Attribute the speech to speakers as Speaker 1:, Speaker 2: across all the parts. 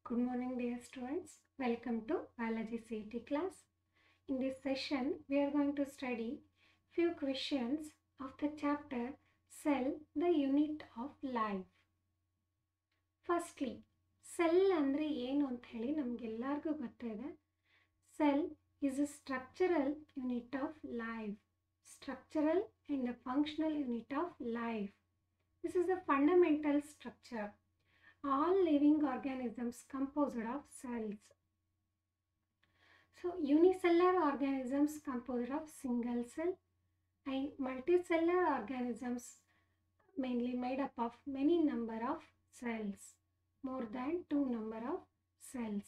Speaker 1: Good morning, dear students. Welcome to Biology CET class. In this session, we are going to study few questions of the chapter Cell, the unit of life. Firstly cell ಅಂದರೆ ಏನು ಅಂತ ಹೇಳಿ ನಮಗೆಲ್ಲರಿಗೂ ಗೊತ್ತಿದೆ cell is a structural unit of life structural and a functional unit of life this is a fundamental structure all living organisms composed of cells. So unicellular organisms composed of single cell and multicellular organisms mainly made up of many number of cells, more than two number of cells.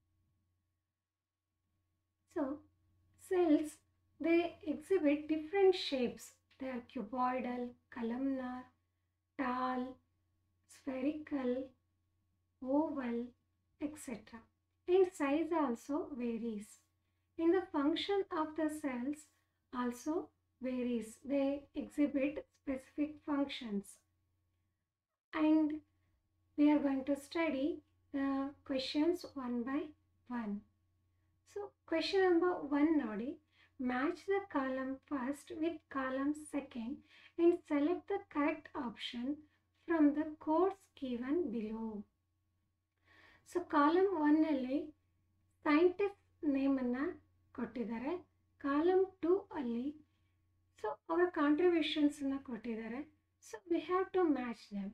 Speaker 1: So cells they exhibit different shapes. They are cuboidal, columnar, tall, spherical, oval, etc. And size also varies. And the function of the cells also varies. They exhibit specific functions. And we are going to study the questions one by one. So, question number one Nodi. Match the column first with column second and select the correct option from the codes given below. So column ಒನ್ನಲ್ಲಿ scientist ನೇಮನ್ನು ಕೊಟ್ಟಿದ್ದಾರೆ column two ಅಲ್ಲಿ so ಅವರ ಕಾಂಟ್ರಿಬ್ಯೂಷನ್ಸನ್ನು ಕೊಟ್ಟಿದ್ದಾರೆ so we have to match them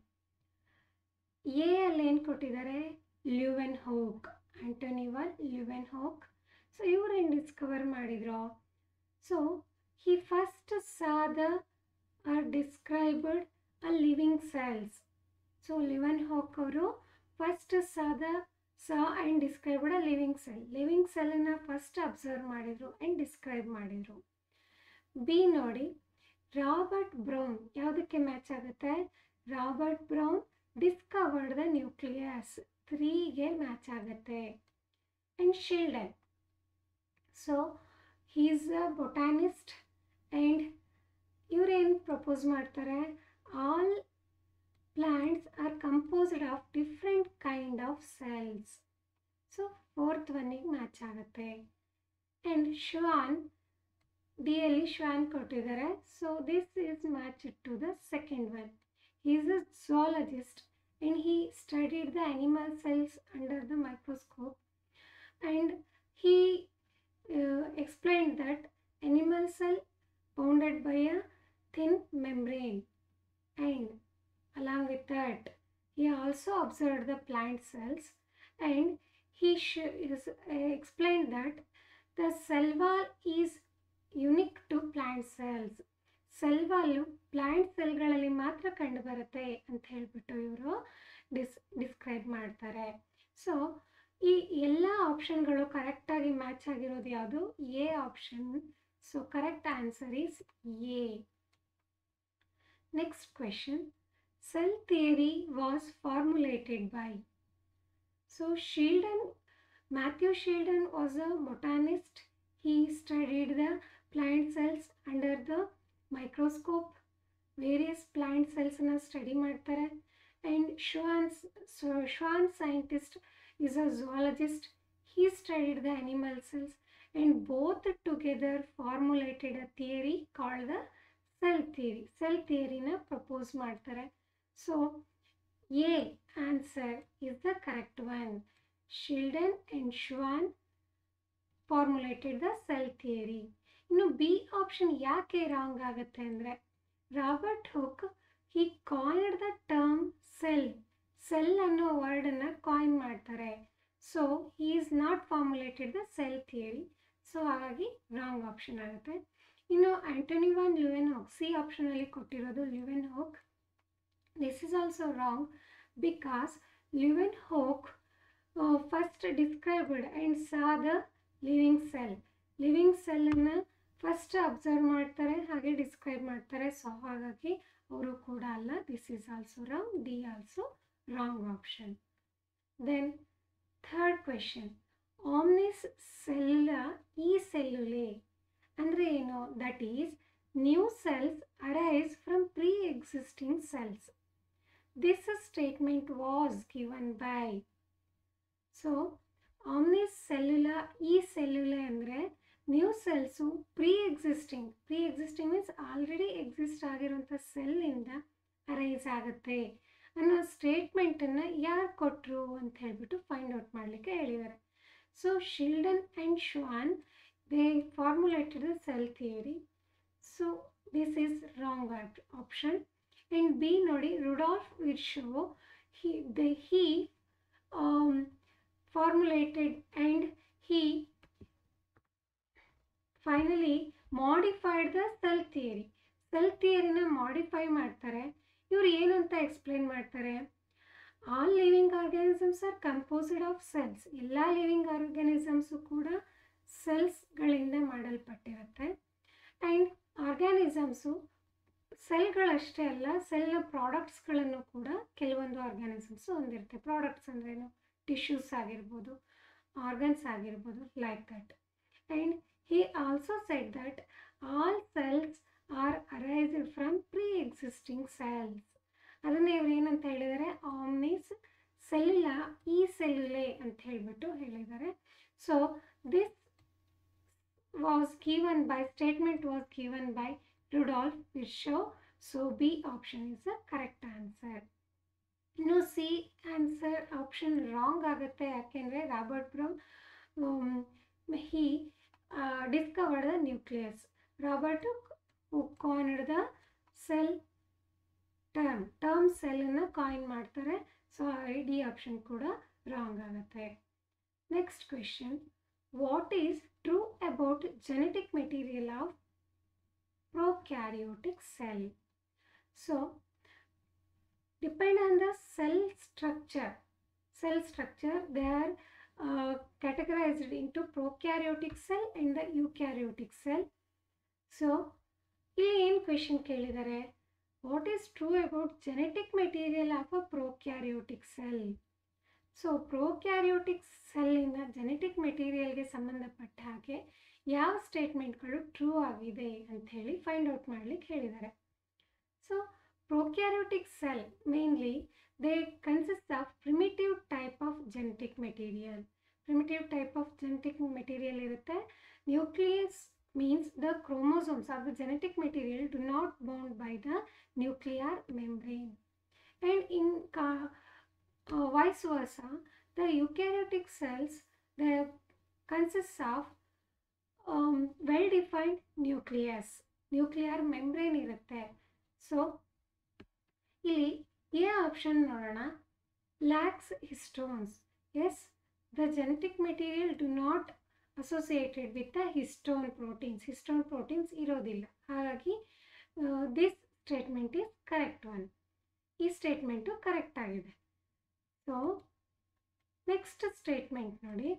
Speaker 1: A ಅಲ್ಲಿ ಏನು ಕೊಟ್ಟಿದ್ದಾರೆ Leeuwenhoek Antonie van Leeuwenhoek so ಇವರೇನು ಡಿಸ್ಕವರ್ ಮಾಡಿದ್ರು so he first saw the or described a living cells so Leeuwenhoek ಅವರು first saw the saw and described a living cell living ಸೆಲ್ಲನ್ನು first observe ಮಾಡಿದರು and describe ಮಾಡಿದರು B ನೋಡಿ Robert brown ಯಾವುದಕ್ಕೆ match ಆಗುತ್ತೆ Robert Brown discovered the nucleus ತ್ರೀಗೆ match ಆಗುತ್ತೆ and Schleiden so he's a botanist and ಇವರೇನು ಪ್ರಪೋಸ್ ಮಾಡ್ತಾರೆ all plants are composed of different kind of cells. So fourth ಒನ್ನಿಗೆ match ಆಗುತ್ತೆ ಆ್ಯಂಡ್ ಶ್ವಾನ್ ಡಿ ಅಲ್ಲಿ Schwann ಕೊಟ್ಟಿದ್ದಾರೆ so this is match to the second one is a zoologist and he studied the animal cells under the microscope and he explain that animal cell bounded by a thin membrane and along with that he also observed the plant cells and he sh- is, uh, explained that the cell wall is unique to plant cells cell wall plant ಸೆಲ್ಗಳಲ್ಲಿ ಮಾತ್ರ ಕಂಡುಬರುತ್ತೆ ಅಂತ ಹೇಳಿಬಿಟ್ಟು ಇವರು ಡಿಸ್ describe ಮಾಡ್ತಾರೆ so ಈ ಎಲ್ಲ ಆಪ್ಷನ್ಗಳು ಕರೆಕ್ಟಾಗಿ ಮ್ಯಾಚ್ ಆಗಿರೋದು ಯಾವುದು A option so correct answer is A next question cell theory was formulated by. So Sheldon, Matthew Sheldon was a botanist. He studied the plant cells under the microscope. Various plant cells na study ಮಾಡ್ತಾರೆ and Schwann, so Schwann scientist is a zoologist. He studied the animal cells and both together formulated a theory called the cell theory. Cell theory na propose ಮಾಡ್ತಾರೆ So, A answer is the correct one. Sheldon and Schwann formulated the cell theory. ಇನ್ನು B option ಯಾಕೆ wrong ಆಗುತ್ತೆ ಅಂದರೆ Robert Hooke he coined the term cell cell ಅನ್ನೋ ವರ್ಡನ್ನು coin ಮಾಡ್ತಾರೆ so he is not formulated the cell theory so ಹಾಗಾಗಿ wrong option ಆಗುತ್ತೆ ಇನ್ನು ಆಂಟೋನಿವಾನ್ ಲ್ಯೂವೆನ್ ಹೋಕ್ ಸಿ ಆಪ್ಷನಲ್ಲಿ ಕೊಟ್ಟಿರೋದು Leeuwenhoek this is also wrong because Leeuwenhoek uh, first described and saw the living cell. Living ಸೆಲ್ಲನ್ನು first observe ಮಾಡ್ತಾರೆ ಹಾಗೆ describe ಮಾಡ್ತಾರೆ so ಹಾಗಾಗಿ ಅವರು ಕೂಡ ಅಲ್ಲ this is also wrong D also wrong option then third question ಆಮ್ನಿಸ್ ಸೆಲ್ಲ ಈ ಸೆಲ್ಲುಲೆ ಅಂದರೆ ಏನು that is new cells arise from pre existing cells This statement was given by so ಆಮ್ನಿಸ್ ಸೆಲ್ಯುಲಾ ಈ ಸೆಲ್ಯುಲೆ ಅಂದರೆ new cells pre existing pre existing means already exist ಆಗಿರುವಂಥ ಸೆಲ್ಲಿಂದ ಅರೈಸ್ ಆಗುತ್ತೆ ಅನ್ನೋ ಸ್ಟೇಟ್ಮೆಂಟನ್ನು ಯಾರು ಕೊಟ್ಟರು ಅಂತ ಹೇಳ್ಬಿಟ್ಟು ಫೈಂಡ್ ಔಟ್ ಮಾಡಲಿಕ್ಕೆ ಹೇಳಿದ್ದಾರೆ so Schleiden and Schwann they formulated the cell theory so this is wrong option and B ನೋಡಿ Rudolf Virchow he the he um, formulated and he finally modified the cell theory cell ಥಿಯರಿನ modify ಮಾಡ್ತಾರೆ ಇವರು ಏನಂತ explain ಮಾಡ್ತಾರೆ all living organisms are composed of cells ಎಲ್ಲ ಲಿವಿಂಗ್ organisms ಕೂಡ ಸೆಲ್ಸ್ಗಳಿಂದ ಮಾಡಲ್ಪಟ್ಟಿರುತ್ತೆ ಆ್ಯಂಡ್ ಆರ್ಗ್ಯಾನಿಸಮ್ಸು ಸೆಲ್ಗಳಷ್ಟೇ ಅಲ್ಲ ಸೆಲ್ನ ಪ್ರಾಡಕ್ಟ್ಸ್ಗಳನ್ನು ಕೂಡ ಕೆಲವೊಂದು ಆರ್ಗ್ಯಾನಿಸಮ್ಸು ಹೊಂದಿರುತ್ತೆ ಪ್ರಾಡಕ್ಟ್ಸ್ ಅಂದ್ರೇನು ಟಿಶ್ಯೂಸ್ ಆಗಿರ್ಬೋದು ಆರ್ಗನ್ಸ್ ಆಗಿರ್ಬೋದು like that and he also said that all cells are arised from pre existing cells ಅದನ್ನೇ ಇವ್ರು ಏನಂತ ಹೇಳಿದ್ದಾರೆ ಆಮ್ನಿಸ್ ಸೆಲ್ಯುಲಾ ಈ ಸೆಲ್ಯುಲೆ ಅಂತ ಹೇಳಿಬಿಟ್ಟು ಹೇಳಿದ್ದಾರೆ so this was given by statement was given by Rudolf Virchow so B option is the correct answer ಇನ್ನು ಸಿ ಆನ್ಸರ್ ಆಪ್ಷನ್ ರಾಂಗ್ ಆಗುತ್ತೆ ಯಾಕೆಂದರೆ Robert Brown he discovered the nucleus Robert coined the cell term term ಸೆಲ್ಲನ್ನು coin ಮಾಡ್ತಾರೆ so D option ಕೂಡ wrong ಆಗುತ್ತೆ next question what is true about genetic material of prokaryotic cell. So, depend on the cell structure. Cell structure, they are uh, categorized into prokaryotic cell and the eukaryotic cell. So, ಇಲ್ಲಿ ಏನು question ಕೇಳಿದ್ದಾರೆ what is true about genetic material of a prokaryotic cell so prokaryotic ಸೆಲ್ಲಿನ genetic ಮೆಟೀರಿಯಲ್ಗೆ ಸಂಬಂಧಪಟ್ಟ ಹಾಗೆ ಯಾವ ಸ್ಟೇಟ್ಮೆಂಟ್ಗಳು true ಆಗಿದೆ ಅಂಥೇಳಿ ಫೈಂಡ್ ಔಟ್ ಮಾಡ್ಲಿಕ್ಕೆ ಹೇಳಿದ್ದಾರೆ so prokaryotic cell mainly they consist of primitive type of genetic material primitive type of genetic material ಇರುತ್ತೆ nucleus means the chromosomes or the genetic material do not bound by the nuclear membrane and in uh, uh, vice versa the eukaryotic cells they consists of um, well defined nucleus nuclear membrane ಇರುತ್ತೆ so ಇಲ್ಲಿ A option ನೋಡೋಣ lacks histones yes the genetic material do not associated with the histone proteins histone proteins ಇರೋದಿಲ್ಲ ಹಾಗಾಗಿ this statement is correct one ಈ statement correct ಆಗಿದೆ so next statement ನೋಡಿ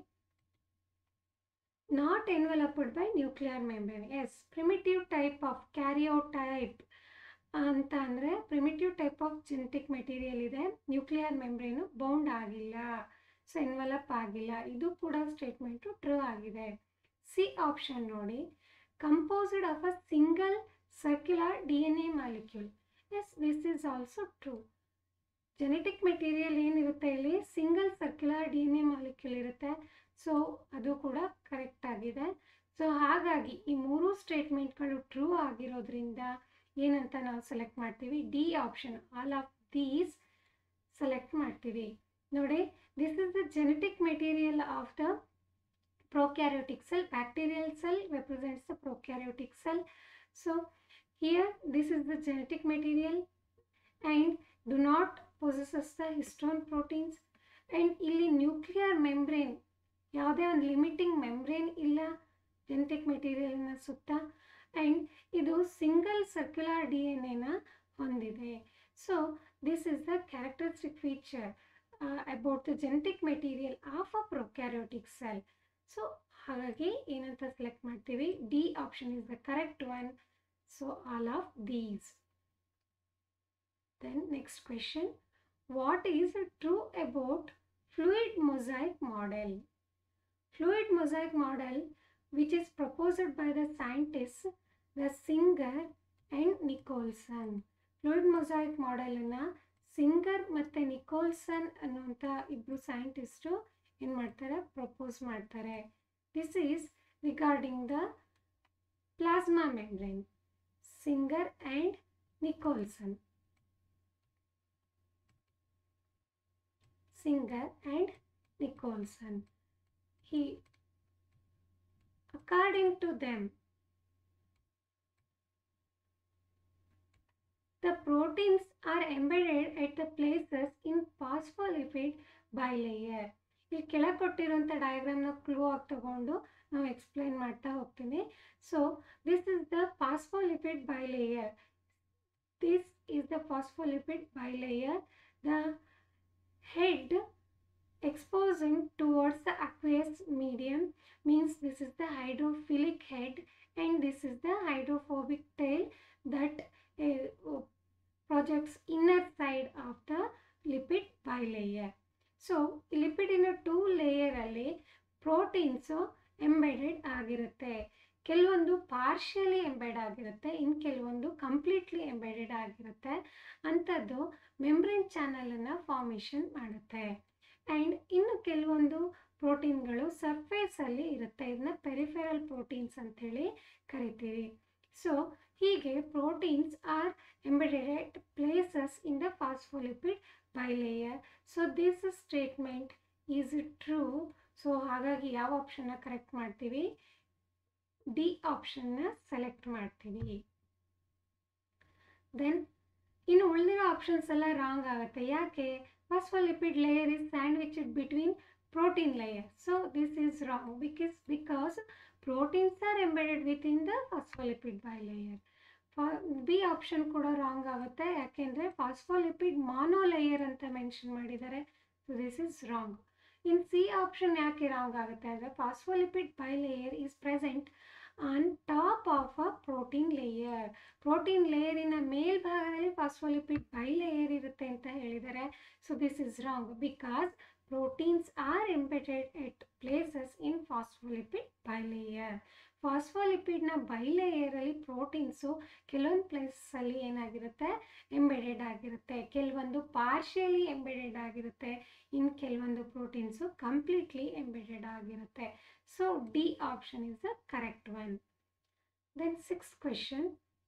Speaker 1: not enveloped by nuclear membrane yes primitive type of karyotype ಅಂತ ಅಂದರೆ primitive type of genetic material ಇದೆ nuclear membrane bound ಆಗಿಲ್ಲ so envelope ಆಗಿಲ್ಲ ಇದು ಕೂಡ ಸ್ಟೇಟ್ಮೆಂಟು ಟ್ರೂ ಆಗಿದೆ ಸಿ ಆಪ್ಷನ್ ನೋಡಿ composed of a single circular D N A molecule yes this is also true genetic material ಏನಿರುತ್ತೆ ಇಲ್ಲಿ single circular D N A molecule ಇರುತ್ತೆ so ಅದು ಕೂಡ ಕರೆಕ್ಟ್ ಆಗಿದೆ ಸೊ ಹಾಗಾಗಿ ಈ ಮೂರು ಸ್ಟೇಟ್ಮೆಂಟ್ಗಳು ಟ್ರೂ ಆಗಿರೋದ್ರಿಂದ ಏನಂತ ನಾವು ಸೆಲೆಕ್ಟ್ ಮಾಡ್ತೀವಿ D option all of these select ಮಾಡ್ತೀವಿ ನೋಡಿ this is the genetic material of the prokaryotic cell bacterial cell represents the prokaryotic cell so here this is the genetic material and do not possesses the histone proteins and ಇಲ್ಲಿ nuclear membrane ಯಾವುದೇ ಒಂದು limiting membrane ಇಲ್ಲ genetic ಮೆಟೀರಿಯಲ್ನ ಸುತ್ತ and ಇದು single circular D N ಎನ ಹೊಂದಿದೆ so this is the characteristic feature about the genetic material of a prokaryotic cell so ಹಾಗಾಗಿ ಏನಂತ ಸೆಲೆಕ್ಟ್ ಮಾಡ್ತೀವಿ D option is the correct one so all of these then next question what is true about fluid mosaic model fluid mosaic model which is proposed by the scientist the Singer and Nicolson fluid mosaic ಮಾಡೆಲನ್ನು Singer ಮತ್ತು Nicolson ಅನ್ನುವಂಥ ಇಬ್ಬರು scientist ಏನು ಮಾಡ್ತಾರೆ propose ಮಾಡ್ತಾರೆ this is regarding the plasma membrane Singer and Nicolson Singer and Nicolson he according to them the proteins are embedded at the places in phospholipid bilayer ಇಲ್ಲಿ ಕೆಳಗೆ ಕೊಟ್ಟಿರುವಂಥ ಡಯಾಗ್ರಾಮ್ನ ಕ್ಲೂ ಆಗಿ ತಗೊಂಡು ನಾವು ಎಕ್ಸ್ಪ್ಲೈನ್ ಮಾಡ್ತಾ ಹೋಗ್ತೀನಿ so this is the phospholipid bilayer this is the phospholipid bilayer the head exposing towards the aqueous medium means this is the hydrophilic head and this is the hydrophobic tail that uh, projects inner side of the lipid bilayer. So ಲಿಪಿಡಿನ two ಲೇಯರಲ್ಲಿ proteins embedded ಆಗಿರುತ್ತೆ ಕೆಲವೊಂದು partially embed ಆಗಿರುತ್ತೆ ಇನ್ನು ಕೆಲವೊಂದು completely embedded ಆಗಿರುತ್ತೆ ಅಂಥದ್ದು membrane ಚಾನಲನ್ನು ಫಾರ್ಮೇಷನ್ ಮಾಡುತ್ತೆ ಆ್ಯಂಡ್ ಇನ್ನು ಕೆಲವೊಂದು ಪ್ರೋಟೀನ್ಗಳು ಸರ್ಫೇಸಲ್ಲಿ ಇರುತ್ತೆ ಇದನ್ನ ಪೆರಿಫೆರಲ್ ಪ್ರೋಟೀನ್ಸ್ ಅಂಥೇಳಿ ಕರಿತೀವಿ ಸೊ ಹೀಗೆ proteins are embedded at places in the phospholipid bilayer so this statement is true so ಹಾಗಾಗಿ ಯಾವ ಆಪ್ಷನ್ನ ಕರೆಕ್ಟ್ ಮಾಡ್ತೀವಿ ಡಿ ಆಪ್ಷನ್ನ ಸೆಲೆಕ್ಟ್ ಮಾಡ್ತೀವಿ ದೆನ್ ಇನ್ನು ಉಳಿದಿರೋ ಆಪ್ಷನ್ಸ್ ಎಲ್ಲ ರಾಂಗ್ ಆಗುತ್ತೆ ಯಾಕೆ phospholipid layer is sandwiched between protein layer. So this is wrong because, because proteins are embedded within the phospholipid bilayer. B option ಕೂಡ ರಾಂಗ್ ಆಗುತ್ತೆ ಯಾಕೆಂದರೆ ಫಾಸ್ಫೋಲಿಪಿಡ್ ಮಾನೋ ಲೇಯರ್ ಅಂತ ಮೆನ್ಷನ್ ಮಾಡಿದ್ದಾರೆ so this is wrong in C option ಯಾಕೆ wrong ಆಗುತ್ತೆ ಅಂದರೆ phospholipid bilayer is present on top of a protein layer protein ಲೇಯರಿನ ಮೇಲ್ಭಾಗದಲ್ಲಿ ಫಾಸ್ಫೋಲಿಪಿಡ್ ಬೈ ಲೇಯರ್ ಇರುತ್ತೆ ಅಂತ ಹೇಳಿದ್ದಾರೆ so this is wrong because proteins are embedded at places in phospholipid bilayer ಫಾಸ್ಫೋಲಿಪಿಡ್ನ ಬೈಲೇಯರಲ್ಲಿ ಪ್ರೋಟೀನ್ಸು ಕೆಲವೊಂದು ಪ್ಲೇಸಲ್ಲಿ ಏನಾಗಿರುತ್ತೆ ಎಂಬೆಡೆಡ್ ಆಗಿರುತ್ತೆ ಕೆಲವೊಂದು ಪಾರ್ಷಿಯಲಿ ಎಂಬೆಡೆಡ್ ಆಗಿರುತ್ತೆ ಇನ್ನು ಕೆಲವೊಂದು ಪ್ರೋಟೀನ್ಸು ಕಂಪ್ಲೀಟ್ಲಿ ಎಂಬೆಡೆಡ್ ಆಗಿರುತ್ತೆ so D option is the correct one then six question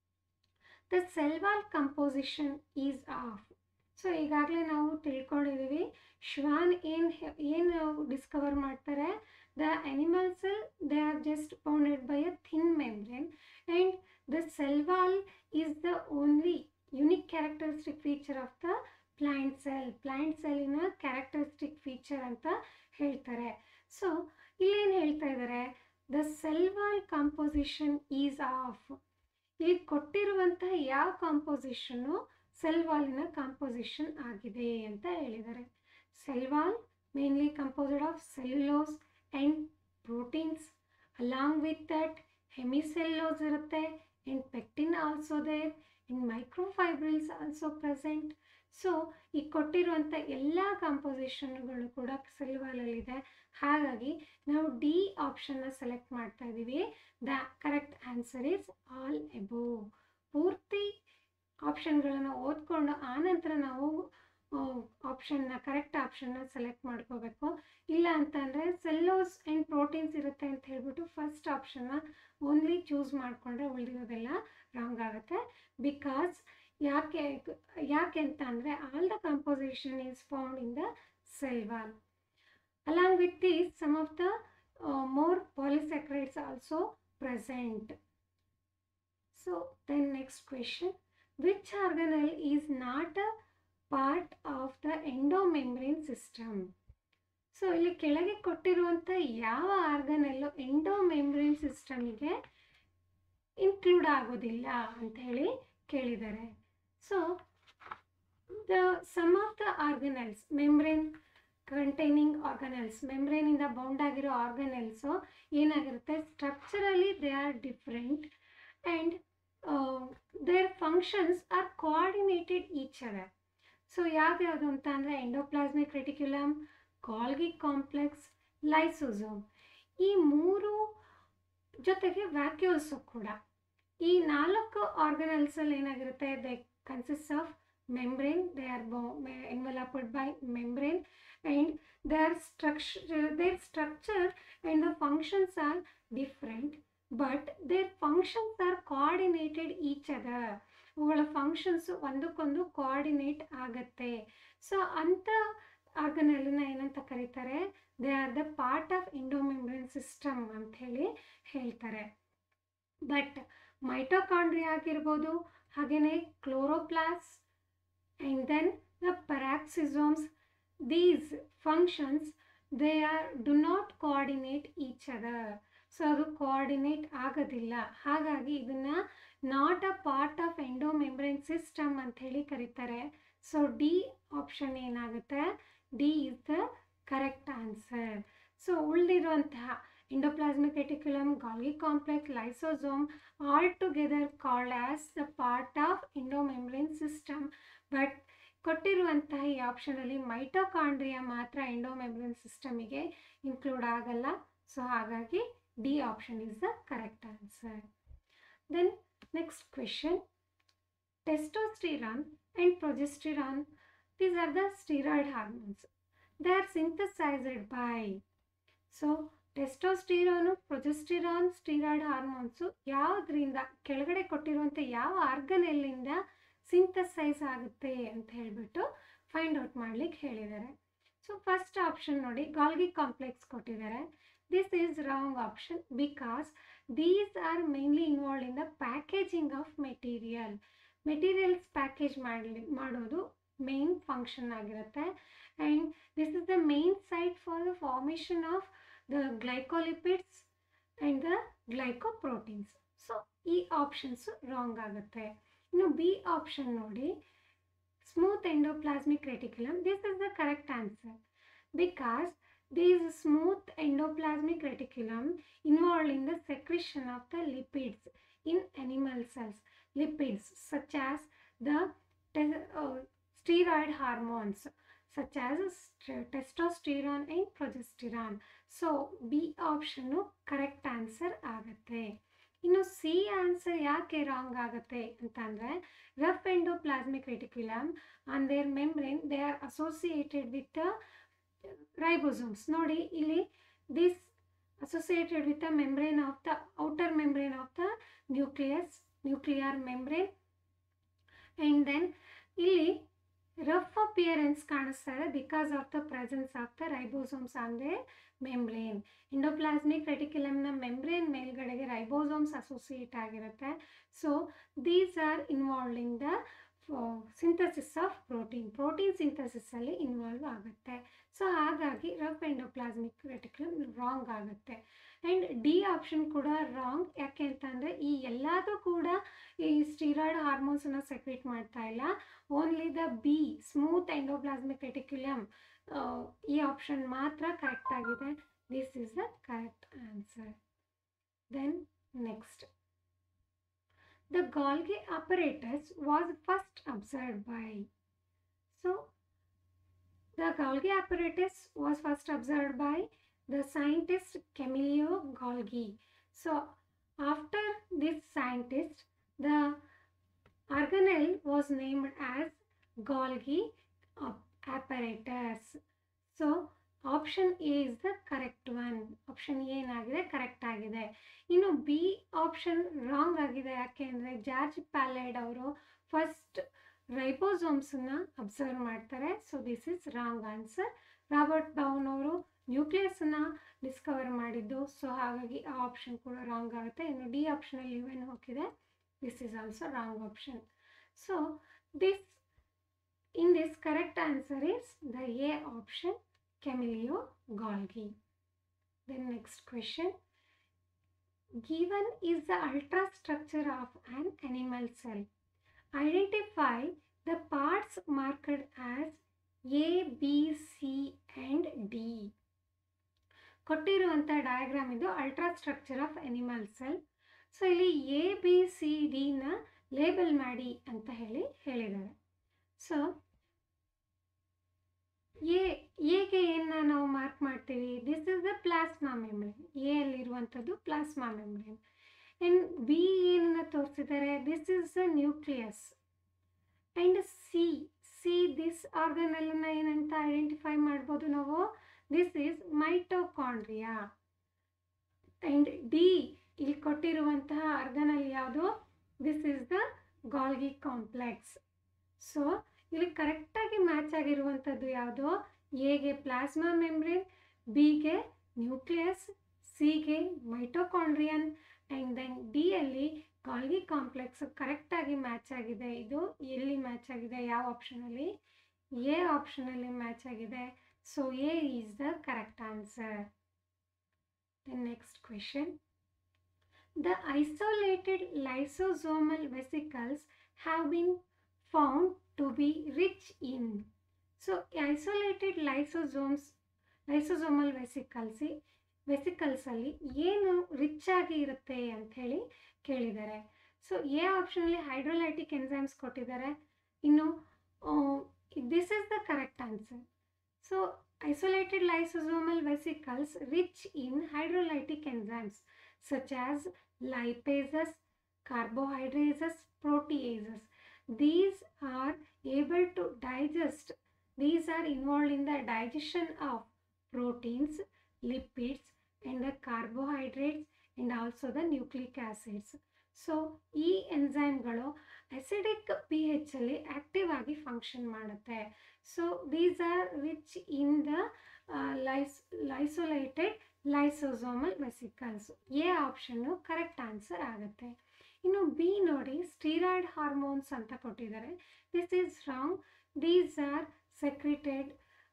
Speaker 1: the cell wall composition is of so ಈಗಾಗಲೇ ನಾವು ತಿಳ್ಕೊಂಡಿದ್ದೀವಿ ಶ್ವಾನ್ ಏನು ಏನು ಡಿಸ್ಕವರ್ ಮಾಡ್ತಾರೆ the animal cell they are just bounded by a thin membrane and the cell wall is the only unique characteristic feature of the plant cell plant ಸೆಲ್ಲಿನ characteristic feature ಅಂತ ಹೇಳ್ತಾರೆ so ಇಲ್ಲೇನು ಹೇಳ್ತಾ ಇದ್ದಾರೆ the cell wall composition is of ಇಲ್ಲಿ ಕೊಟ್ಟಿರುವಂತಹ ಯಾವ ಕಾಂಪೋಸಿಷನ್ನು cell ವಾಲಿನ composition ಆಗಿದೆ ಅಂತ ಹೇಳಿದ್ದಾರೆ cell wall mainly composed of cellulose and proteins along with that hemicellulose ಇರುತ್ತೆ and pectin also there and microfibrils also present so ಈ ಕೊಟ್ಟಿರುವಂಥ ಎಲ್ಲ ಕಾಂಪೋಸಿಷನ್ಗಳು ಕೂಡ ಸೆಲ್ ವಾಲಲ್ಲಿದೆ ಹಾಗಾಗಿ ನಾವು ಡಿ ಆಪ್ಷನ್ನ ಸೆಲೆಕ್ಟ್ ಮಾಡ್ತಾ ಇದ್ದೀವಿ the correct answer is all above ಪೂರ್ತಿ ಆಪ್ಷನ್ಗಳನ್ನು ಓದ್ಕೊಂಡು ಆನಂತರ ನಾವು ಆಪ್ಷನ್ನ ಕರೆಕ್ಟ್ ಆಪ್ಷನ್ನ ಸೆಲೆಕ್ಟ್ ಮಾಡ್ಕೋಬೇಕು ಇಲ್ಲ ಅಂತಂದರೆ ಸೆಲ್ಲೋಸ್ ಆ್ಯಂಡ್ ಪ್ರೋಟೀನ್ಸ್ ಇರುತ್ತೆ ಅಂತ ಹೇಳ್ಬಿಟ್ಟು ಫಸ್ಟ್ ಆಪ್ಷನ್ನ ಓನ್ಲಿ ಚೂಸ್ ಮಾಡಿಕೊಂಡ್ರೆ ಉಳಿದಿರೋದೆಲ್ಲ ರಾಂಗ್ ಆಗುತ್ತೆ ಬಿಕಾಸ್ ಯಾಕೆ ಯಾಕೆ ಅಂತ ಅಂದರೆ all the composition is found in the cell wall along with these some of the more polysaccharides also present so then next question which organelle is not a part of the endomembrane system so ಇಲ್ಲಿ ಕೆಳಗೆ ಕೊಟ್ಟಿರುವಂಥ ಯಾವ ಆರ್ಗನಲ್ಲೂ endomembrane ಸಿಸ್ಟಮಿಗೆ include ಆಗೋದಿಲ್ಲ ಅಂತ ಹೇಳಿ ಕೇಳಿದ್ದಾರೆ so the some of the organelles membrane containing organelles ಮೆಂಬ್ರೇನಿಂದ ಬೌಂಡ್ ಆಗಿರೋ ಆರ್ಗನಲ್ಸು ಏನಾಗಿರುತ್ತೆ structurally they are different and their functions are coordinated each other so ಯಾವ್ಯಾವುದು ಅಂತ ಅಂದರೆ endoplasmic reticulum Golgi complex lysosome ಈ ಮೂರು ಜೊತೆಗೆ ವ್ಯಾಕ್ಯೂಲ್ಸು ಕೂಡ ಈ ನಾಲ್ಕು ಆರ್ಗನಲ್ಸಲ್ಲಿ ಏನಾಗಿರುತ್ತೆ they consist of membrane they are bo- ma- enveloped by membrane and their structure their structure and the functions are different but their functions are coordinated each other ಅವುಗಳ functions ಒಂದಕ್ಕೊಂದು ಕೋಆರ್ಡಿನೇಟ್ ಆಗತ್ತೆ so ಅಂಥ ಆರ್ಗನಲ್ಲಿನ ಏನಂತ ಕರೀತಾರೆ they are the part of endomembrane system ಅಂತ ಹೇಳಿ ಹೇಳ್ತಾರೆ ಬಟ್ ಮೈಟೋಕಾಂಡ್ರಿ ಆಗಿರ್ಬೋದು ಹಾಗೆಯೇ chloroplasts and then the peroxisomes these functions they are do not coordinate each other so ಅದು ಕೋಆರ್ಡಿನೇಟ್ ಆಗೋದಿಲ್ಲ ಹಾಗಾಗಿ ಇದನ್ನು not a part of endomembrane system ಅಂತ ಹೇಳಿ ಕರೀತಾರೆ ಸೊ ಡಿ ಆಪ್ಷನ್ ಏನಾಗುತ್ತೆ D is the correct answer so ಉಳಿದಿರುವಂತಹ endoplasmic reticulum Golgi complex lysosome all together called as the part of endomembrane system but ಕೊಟ್ಟಿರುವಂತಹ ಈ ಆಪ್ಷನಲ್ಲಿ ಮೈಟೋಕಾಂಡ್ರಿಯಾ ಮಾತ್ರ endomembrane ಸಿಸ್ಟಮಿಗೆ ಇನ್ಕ್ಲೂಡ್ ಆಗಲ್ಲ ಸೊ ಹಾಗಾಗಿ D option is the correct answer then next question testosterone and progesterone these are the steroid hormones they are synthesized by so testosterone progesterone steroid hormones ಯಾವುದರಿಂದ ಕೆಳಗಡೆ ಕೊಟ್ಟಿರುವಂಥ ಯಾವ ಆರ್ಗನೆಲ್ಲಿಂದ ಸಿಂಥಸೈಸ್ ಆಗುತ್ತೆ ಅಂತ ಹೇಳಿಬಿಟ್ಟು ಫೈಂಡ್ ಔಟ್ ಮಾಡ್ಲಿಕ್ಕೆ ಹೇಳಿದ್ದಾರೆ ಸೊ ಫಸ್ಟ್ ಆಪ್ಷನ್ ನೋಡಿ ಗಾಲ್ಗಿ ಕಾಂಪ್ಲೆಕ್ಸ್ ಕೊಟ್ಟಿದ್ದಾರೆ this is wrong option because these are mainly involve in the packaging of material materials package ಮಾಡಲಿ ಮಾಡೋದು ಮೇನ್ ಫಂಕ್ಷನ್ ಆಗಿರುತ್ತೆ and this is the main site for the formation of the glycolipids and the glycoproteins so ಈ options wrong ಆಗುತ್ತೆ ಇನ್ನು B option ನೋಡಿ smooth endoplasmic reticulum this is the correct answer because these smooth endoplasmic reticulum involved in the secretion of the lipids in animal cells lipids such as the te- uh, steroid hormones such as st- testosterone and progesterone so B ಆಪ್ಷನ್ನು correct answer ಆಗುತ್ತೆ ಇನ್ನು C answer ಯಾಕೆ wrong ಆಗುತ್ತೆ ಅಂತಂದರೆ rough endoplasmic reticulum on their membrane they are associated with ribosomes ನೋಡಿ ಇಲ್ಲಿ this associated with the membrane of the outer membrane of the nucleus nuclear membrane and then ಇಲ್ಲಿ rough appearance ಕಾಣಿಸ್ತಾ ಇದೆ because of the presence of the ribosomes on they membrane endoplasmic ರೆಟಿಕ್ಯುಲಮ್ನ membrane ಮೇಲ್ಗಡೆಗೆ ribosomes associate ಆಗಿರುತ್ತೆ so these R involve in the synthesis of protein protein ಸಿಂಥಸಿಸಲ್ಲಿ involve ಆಗುತ್ತೆ so ಹಾಗಾಗಿ rough endoplasmic reticulum wrong ಆಗುತ್ತೆ and D option ಕೂಡ wrong ಯಾಕೆ ಅಂತಂದರೆ ಈ ಎಲ್ಲದೂ ಕೂಡ ಈ ಸ್ಟೀರಾಯ್ಡ್ ಹಾರ್ಮೋನ್ಸನ್ನು ಸೆಕ್ರೇಟ್ ಮಾಡ್ತಾ ಇಲ್ಲ only the B smooth endoplasmic reticulum ಈ ಆಪ್ಷನ್ ಮಾತ್ರ ಕರೆಕ್ಟ್ ಆಗಿದೆ this is the correct answer then next the Golgi apparatus was first observed by. So, the Golgi apparatus was first observed by the scientist Camillo Golgi. So, after this scientist, the organelle was named as Golgi apparatus. So, option A is the correct one option ಏನಾಗಿದೆ correct ಆಗಿದೆ ಇನ್ನು B option wrong ಆಗಿದೆ ಯಾಕೆ ಅಂದರೆ George Palade ಅವರು first ರೈಬೋಸೋಮ್ಸನ್ನ observe ಮಾಡ್ತಾರೆ so this is wrong answer Robert Brown ಅವರು ನ್ಯೂಕ್ಲಿಯಸನ್ನು ಡಿಸ್ಕವರ್ ಮಾಡಿದ್ದು ಸೊ ಹಾಗಾಗಿ ಆ ಆಪ್ಷನ್ ಕೂಡ ರಾಂಗ್ ಆಗುತ್ತೆ ಇನ್ನು ಡಿ ಆಪ್ಷನಲ್ಲಿ ಇವೇನು ಹೋಗಿದೆ this is also wrong option so this in this correct answer is the A option Camillo Golgi. Then next question. Given is the ultrastructure of an animal cell. Identify the parts marked as A, B, C and D. ಕೊಟ್ಟಿರುವಂಥ diagram ಇದು ultrastructure of animal cell so ಇಲ್ಲಿ A B C ಡಿನ label ಮಾಡಿ ಅಂತ ಹೇಳಿ ಹೇಳಿದ್ದಾರೆ so A ಎಗೆ ಏನು ನಾವು ಮಾರ್ಕ್ ಮಾಡ್ತೀವಿ this is the plasma membrane A ಅಲ್ಲಿರುವಂಥದ್ದು ಪ್ಲಾಸ್ಮಾ ಮೆಮ್ಬ್ರೇನ್ ಆ್ಯಂಡ್ ಬಿ ಏನನ್ನ ತೋರಿಸಿದ್ದಾರೆ this is the nucleus and C C this ಆರ್ಗನಲ್ಲನ್ನು ಏನಂತ ಐಡೆಂಟಿಫೈ ಮಾಡ್ಬೋದು ನಾವು this is mitochondria and D ಇಲ್ಲಿ ಕೊಟ್ಟಿರುವಂತಹ ಆರ್ಗನಲ್ ಯಾವುದು this is the Golgi complex so ಇಲ್ಲಿ ಕರೆಕ್ಟಾಗಿ ಮ್ಯಾಚ್ ಆಗಿರುವಂಥದ್ದು ಯಾವುದು ಎಗೆ ಪ್ಲಾಸ್ಮಾ ಮೆಮ್ಬ್ರೇನ್ ಬಿಗೆ ನ್ಯೂಕ್ಲಿಯಸ್ ಸಿಗೆ ಮೈಟೋಕಾಂಡ್ರಿಯನ್ ಆ್ಯಂಡ್ ದೆನ್ ಡಿ ಅಲ್ಲಿ ಗಾಲ್ಗಿ ಕಾಂಪ್ಲೆಕ್ಸ್ ಕರೆಕ್ಟಾಗಿ ಮ್ಯಾಚ್ ಆಗಿದೆ ಇದು ಎಲ್ಲಿ ಮ್ಯಾಚ್ ಆಗಿದೆ ಯಾವ ಆಪ್ಷನಲ್ಲಿ ಎ ಆಪ್ಷನಲ್ಲಿ ಮ್ಯಾಚ್ ಆಗಿದೆ so A is the correct answer then next question The isolated lysosomal vesicles have been found to be rich in. So, isolated lysosomes, lysosomal vesicles, vesicles ಅಲ್ಲಿ ಏನು ರಿಚ್ ಆಗಿ ಇರುತ್ತೆ ಅಂತ ಹೇಳಿ ಕೇಳಿದ್ದಾರೆ ಸೊ ಎ ಆಪ್ಷನಲ್ಲಿ ಹೈಡ್ರೋಲೈಟಿಕ್ ಎನ್ಸೈಮ್ಸ್ ಕೊಟ್ಟಿದ್ದಾರೆ ಇನ್ನು this is the correct answer so isolated lysosomal vesicles rich in hydrolytic enzymes such as lipases, carbohydrates, proteases. These are able to digest, these are involved in the digestion of proteins, lipids, and the carbohydrates, and also the nucleic acids. So ಈ ಎನ್ಸೈಮ್ಗಳು acidic P H ಅಲ್ಲಿ active ಆಗಿ function ಮಾಡುತ್ತೆ so these are rich in the lys isolated lysosomal vesicles A ಆಪ್ಷನ್ನು correct answer ಆಗುತ್ತೆ ಇನ್ನು B ನೋಡಿ steroid hormones ಅಂತ ಕೊಟ್ಟಿದ್ದಾರೆ this is wrong these are secreted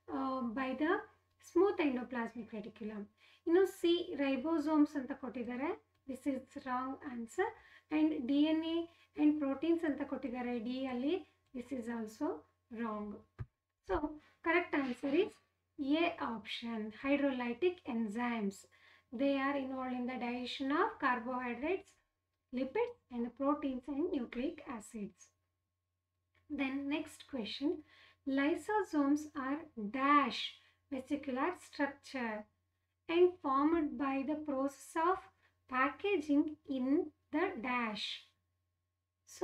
Speaker 1: by the smooth endoplasmic reticulum ಇನ್ನು ಸಿ ರೈಬೋಸೋಮ್ಸ್ ಅಂತ ಕೊಟ್ಟಿದ್ದಾರೆ this is wrong answer and D N A and proteins ಅಂತ ಕೊಟ್ಟಿದ್ದಾರೆ ಡಿ ಅಲ್ಲಿ this is also wrong so correct answer is A option hydrolytic enzymes. They are involved in the digestion of carbohydrates, lipids, and proteins and nucleic acids. Then, next question lysosomes are dash vesicular structure and formed by the process of packaging in the dash. So,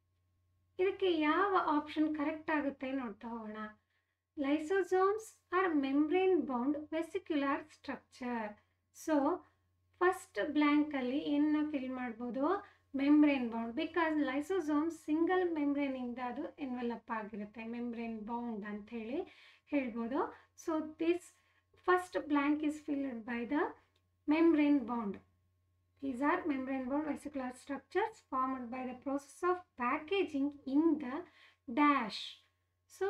Speaker 1: ಇದಕ್ಕೆ ಯಾವ option correct ಆಗುತ್ತೆ ನೋಡ್ತಾ ಹೋಗೋಣ lysosomes are membrane bound vesicular structure so first ಬ್ಲ್ಯಾಂಕಲ್ಲಿ ಏನನ್ನ fill ಮಾಡ್ಬೋದು membrane bound because lysosome single ಮೆಮ್ಬ್ರೇನಿಂದ ಅದು ಎನ್ವೆಲಪ್ ಆಗಿರುತ್ತೆ ಮೆಮ್ಬ್ರೇನ್ ಬೌಂಡ್ ಅಂತ ಹೇಳಿ ಹೇಳ್ಬೋದು so this first blank is filled by the membrane bound. These are membrane bound vesicular structures formed by the process of packaging in the dash. So,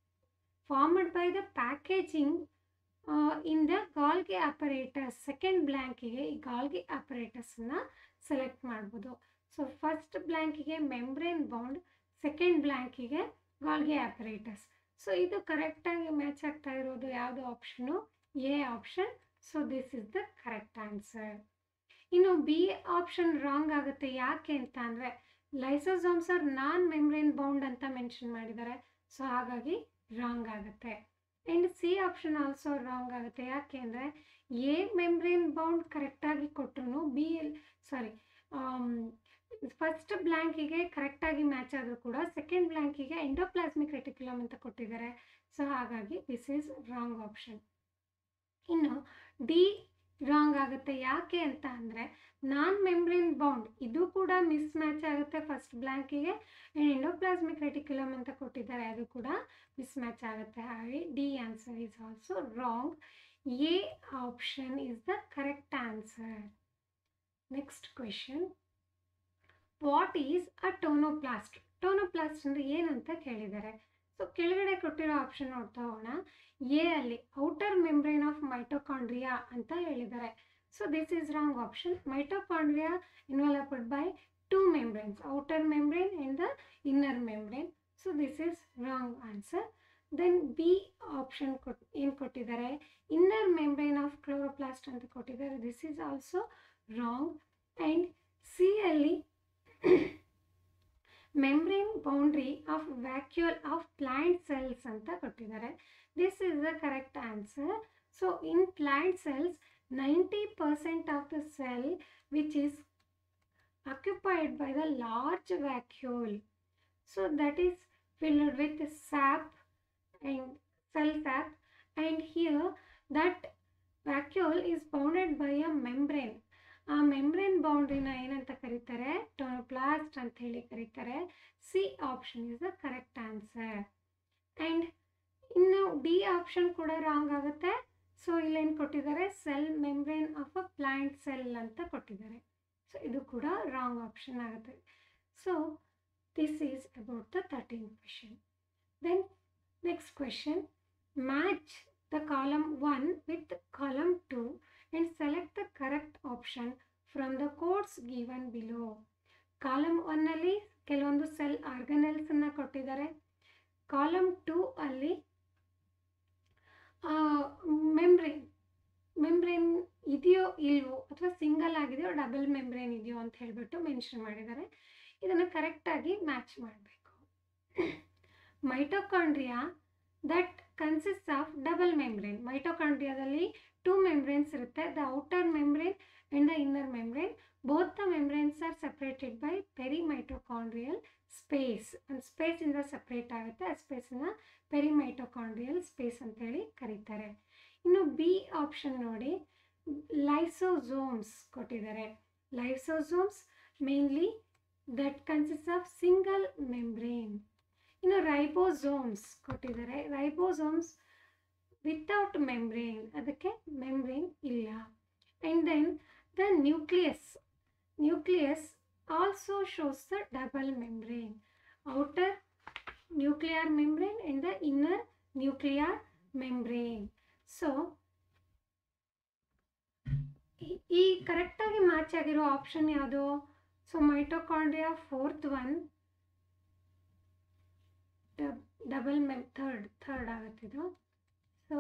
Speaker 1: formed by the packaging uh, in the Golgi apparatus. Second ಬ್ಲ್ಯಾಂಕಿಗೆ ಈ Golgi ಅಪರೇಟಸ್ನ select ಮಾಡ್ಬೋದು so first ಬ್ಲ್ಯಾಂಕಿಗೆ membrane bound second ಬ್ಲ್ಯಾಂಕಿಗೆ Golgi apparatus so ಇದು ಕರೆಕ್ಟಾಗಿ match ಆಗ್ತಾ ಇರೋದು ಯಾವುದು option A option so this is the correct answer ಇನ್ನು ಬಿ ಆಪ್ಷನ್ ರಾಂಗ್ ಆಗುತ್ತೆ ಯಾಕೆ ಅಂತ ಅಂದರೆ lysosomes are non membrane bound ಅಂತ ಮೆನ್ಷನ್ ಮಾಡಿದ್ದಾರೆ ಸೊ ಹಾಗಾಗಿ ರಾಂಗ್ ಆಗುತ್ತೆ and C option also wrong ಆಗುತ್ತೆ ಯಾಕೆ ಅಂದರೆ ಎ ಮೆಮ್ಬ್ರೇನ್ ಬೌಂಡ್ ಕರೆಕ್ಟಾಗಿ ಕೊಟ್ಟರು ಬಿ ಎಲ್ ಸಾರಿ ಫಸ್ಟ್ ಬ್ಲ್ಯಾಂಕಿಗೆ ಕರೆಕ್ಟಾಗಿ ಮ್ಯಾಚ್ ಆದರೂ ಕೂಡ ಸೆಕೆಂಡ್ ಬ್ಲ್ಯಾಂಕಿಗೆ ಎಂಡೋಪ್ಲಾಸ್ಮಿಕ್ ರೆಟಿಕ್ಯುಲಮ್ ಅಂತ ಕೊಟ್ಟಿದ್ದಾರೆ ಸೊ ಹಾಗಾಗಿ ದಿಸ್ ಈಸ್ ರಾಂಗ್ ಆಪ್ಷನ್ ಇನ್ನು ಡಿ ರಾಂಗ್ ಆಗುತ್ತೆ ಯಾಕೆ ಅಂತ ಅಂದರೆ ನಾನ್ ಮೆಮ್ಬ್ರೇನ್ ಬೌಂಡ್ ಇದು ಕೂಡ ಮಿಸ್ ಮ್ಯಾಚ್ ಆಗುತ್ತೆ ಫಸ್ಟ್ ಬ್ಲ್ಯಾಂಕಿಗೆ ಆ್ಯಂಡ್ ಎಂಡೋಪ್ಲಾಸ್ಮಿಕ್ ರೆಟಿಕ್ಯುಲಮ್ ಅಂತ ಕೊಟ್ಟಿದ್ದಾರೆ ಅದು ಕೂಡ ಮಿಸ್ ಮ್ಯಾಚ್ ಆಗುತ್ತೆ ಹಾಗೆ D answer is also wrong A option is the correct answer next question what is a tonoplast tonoplast ಅಂದರೆ ಏನಂತ ಕೇಳಿದ್ದಾರೆ ಸೊ ಕೆಳಗಡೆ ಕೊಟ್ಟಿರೋ ಆಪ್ಷನ್ ನೋಡ್ತಾ ಹೋಗೋಣ ಎ ಅಲ್ಲಿ ಔಟರ್ ಮೆಮ್ಬ್ರೇನ್ ಆಫ್ ಮೈಟೋಕಾಂಡ್ರಿಯಾ ಅಂತ ಹೇಳಿದ್ದಾರೆ so this is wrong option mitochondria enveloped by two membranes outer membrane and the inner membrane so this is wrong answer then B option ಕೊಟ್ ಏನು ಕೊಟ್ಟಿದ್ದಾರೆ ಇನ್ನರ್ ಮೆಮ್ಬ್ರೇನ್ ಆಫ್ ಕ್ಲೋರೋಪ್ಲಾಸ್ಟ್ ಅಂತ ಕೊಟ್ಟಿದ್ದಾರೆ this is also wrong and C ಅಲ್ಲಿ membrane boundary of vacuole of plant cells ಅಂತ ಕೊಟ್ಟಿದ್ದಾರೆ this is the correct answer so in plant cells ninety percent of the cell which is occupied by the large vacuole. So that is filled with sap and cell sap and here that vacuole is bounded by a membrane ಆ membrane ಬೌಂಡ್ರಿನ ಏನಂತ ಕರೀತಾರೆ tonoplast ಅಂತ ಹೇಳಿ ಕರೀತಾರೆ C option is the correct answer and ಇನ್ನು D option ಕೂಡ wrong ಆಗುತ್ತೆ ಸೊ ಇಲ್ಲೇನು ಕೊಟ್ಟಿದ್ದಾರೆ cell membrane of a plant cell ಅಂತ ಕೊಟ್ಟಿದ್ದಾರೆ ಸೊ ಇದು ಕೂಡ ರಾಂಗ್ ಆಪ್ಷನ್ ಆಗುತ್ತೆ so this is about the thirteen question then next question match the column one with column two and select the correct option from the codes given below. Column ಒನ್ನಲ್ಲಿ ಕೆಲವೊಂದು cell ಆರ್ಗನಲ್ಸನ್ನು ಕೊಟ್ಟಿದ್ದಾರೆ column two ಅಲ್ಲಿ membrane membrane ಇದೆಯೋ ಇಲ್ವೋ ಅಥವಾ single ಆಗಿದೆಯೋ double membrane ಇದೆಯೋ ಅಂತ ಹೇಳಿಬಿಟ್ಟು ಮೆನ್ಷನ್ ಮಾಡಿದ್ದಾರೆ ಇದನ್ನು ಕರೆಕ್ಟಾಗಿ ಮ್ಯಾಚ್ ಮಾಡಬೇಕು mitochondria that consist of double membrane ಮೈಟೋಕಾಂಡ್ರಿಯಾದಲ್ಲಿ ಟೂ ಮೆಮ್ಬ್ರೇನ್ಸ್ ಇರುತ್ತೆ the outer membrane and the inner membrane both the membranes are separated by perimitochondrial space ಒಂದು ಸ್ಪೇಸಿಂದ ಸಪ್ರೇಟ್ ಆಗುತ್ತೆ ಆ ಸ್ಪೇಸನ್ನ ಪೆರಿಮೈಟೋಕಾಂಡ್ರಿಯಲ್ ಸ್ಪೇಸ್ ಅಂತೇಳಿ ಕರೀತಾರೆ ಇನ್ನು ಬಿ ಆಪ್ಷನ್ ನೋಡಿ ಲೈಸೋಝೋಮ್ಸ್ ಕೊಟ್ಟಿದ್ದಾರೆ lysosomes mainly that consist of single membrane ಇನ್ನು ರೈಬೋಝೋಮ್ಸ್ ಕೊಟ್ಟಿದ್ದಾರೆ ರೈಬೋಝೋಮ್ಸ್ ವಿತೌಟ್ ಮೆಮ್ಬ್ರೇನ್ ಅದಕ್ಕೆ ಮೆಮ್ಬ್ರೇನ್ ಇಲ್ಲ and then the nucleus nucleus also shows the double membrane outer nuclear membrane and the inner nuclear membrane so ಈ ಕರೆಕ್ಟಾಗಿ match ಆಗಿರೋ option ಯಾವುದು so mitochondria fourth one double mem third third ಆಗುತ್ತಿದ್ದು so